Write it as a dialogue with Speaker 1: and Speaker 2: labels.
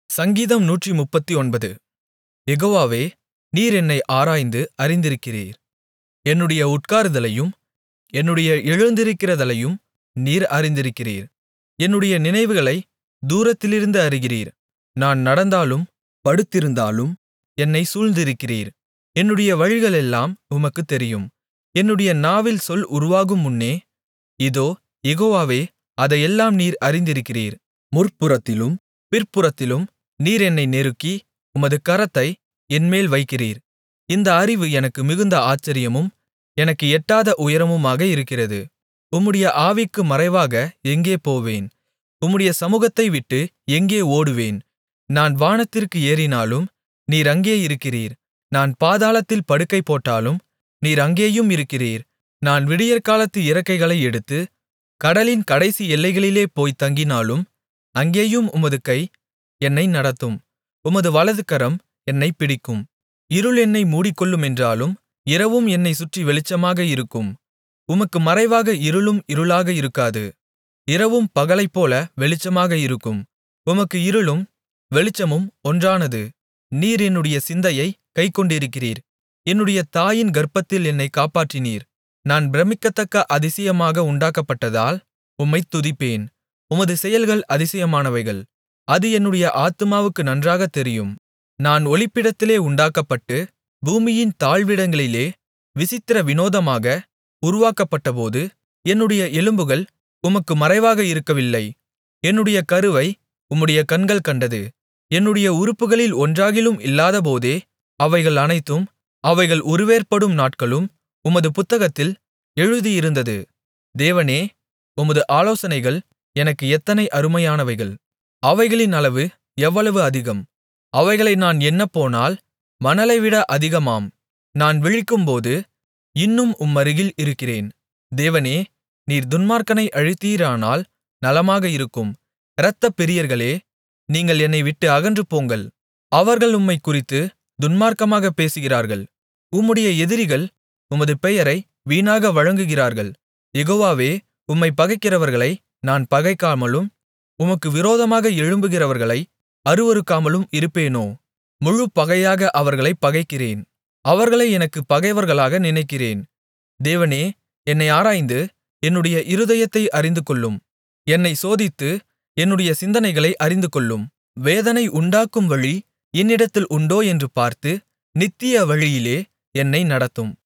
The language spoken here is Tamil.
Speaker 1: சங்கீதம் நூற்றுமுப்பத்தொன்பது யெகோவாவே நீர் என்னை ஆராய்ந்து அறிந்திருக்கிறீர் என்னுடைய உட்காருதலையும் என்னுடைய எழுந்திருக்கிறதலையும் நீர் அறிந்திருக்கிறீர் என்னுடைய நினைவுகளைத் தூரத்திலிருந்து அறிகிறீர் நான் நடந்தாலும் படுத்திருந்தாலும் என்னைச் சூழ்ந்திருக்கிறீர் என்னுடைய வழிகளெல்லாம் உமக்குத் தெரியும் என்னுடைய நாவில் சொல் உருவாகுமுன்னே இதோ யெகோவாவே அதையெல்லாம் நீர் அறிந்திருக்கிறீர் முற்புறத்திலும் பிற்புறத்திலும் நீர் என்னை நெருக்கி உமது கரத்தை என்மேல் வைக்கிறீர் இந்த அறிவு எனக்கு மிகுந்த ஆச்சரியமும் எனக்கு எட்டாத உயரமுமாக இருக்கிறது உம்முடைய ஆவிக்கு மறைவாக எங்கே போவேன் உம்முடைய சமுகத்தைவிட்டு எங்கே ஓடுவேன் நான் வானத்திற்கு ஏறினாலும் நீர் அங்கே இருக்கிறீர் நான் பாதாளத்தில் படுக்கை போட்டாலும் நீர் அங்கேயும் இருக்கிறீர் நான் விடியற்காலத்து இறக்கைகளை எடுத்து கடலின் கடைசி எல்லைகளிலே போய்த் தங்கினாலும் அங்கேயும் உமது கை என்னை நடத்தும் உமது வலதுகரம் என்னைப் பிடிக்கும் இருள் என்னை மூடிக்கொள்ளுமென்றாலும் இரவும் என்னைச் சுற்றி வெளிச்சமாக இருக்கும் உமக்கு மறைவாக இருளும் இருளாக இருக்காது இரவும் பகலைப்போல வெளிச்சமாக இருக்கும் உமக்கு இருளும் வெளிச்சமும் ஒன்றானது நீர் என்னுடைய சிந்தையைக் கைக்கொண்டிருக்கிறீர் என்னுடைய தாயின் கர்ப்பத்தில் என்னைக் காப்பாற்றினீர் நான் பிரமிக்கத்தக்க அதிசயமாக உண்டாக்கப்பட்டதால் உம்மைத் துதிப்பேன் உமது செயல்கள் அதிசயமானவைகள் அது என்னுடைய ஆத்துமாவுக்கு நன்றாகத் தெரியும் நான் ஒளிப்பிடத்திலே உண்டாக்கப்பட்டு பூமியின் தாழ்விடங்களிலே விசித்திர வினோதமாக உருவாக்கப்பட்டபோது என்னுடைய எலும்புகள் உமக்கு மறைவாக இருக்கவில்லை என்னுடைய கருவை உம்முடைய கண்கள் கண்டது என்னுடைய உறுப்புகளில் ஒன்றாகிலும் இல்லாதபோதே அவைகள் அனைத்தும் அவைகள் உருவேற்படும் நாட்களும் உமது புத்தகத்தில் எழுதியிருந்தது தேவனே உமது ஆலோசனைகள் எனக்கு எத்தனை அருமையானவைகள் அவைகளின் அளவு எவ்வளவு அதிகம் அவைகளை நான் எண்ணப்போனால் மணலைவிட அதிகமாம் நான் விழிக்கும்போது இன்னும் உம்மருகில் இருக்கிறேன் தேவனே நீர் துன்மார்க்கனை அழித்தீரானால் நலமாக இருக்கும் இரத்தப் பிரியர்களே நீங்கள் என்னை விட்டு அகன்று போங்கள் அவர்கள் உம்மைக் குறித்து துன்மார்க்கமாகப் பேசுகிறார்கள் உம்முடைய எதிரிகள் உமது பெயரை வீணாக வழங்குகிறார்கள் யெகோவாவே உம்மைப் பகைக்கிறவர்களை நான் பகைக்காமலும் உமக்கு விரோதமாக எழும்புகிறவர்களை அருவருக்காமலும் இருப்பேனோ முழு பகையாக அவர்களைப் பகைக்கிறேன் அவர்களை எனக்குப் பகைவர்களாக நினைக்கிறேன் தேவனே என்னை ஆராய்ந்து என்னுடைய இருதயத்தை அறிந்துகொள்ளும் என்னைச் சோதித்து என்னுடைய சிந்தனைகளை அறிந்துகொள்ளும் வேதனை உண்டாக்கும் வழி என்னிடத்தில் உண்டோ என்று பார்த்து நித்திய வழியிலே என்னை நடத்தும்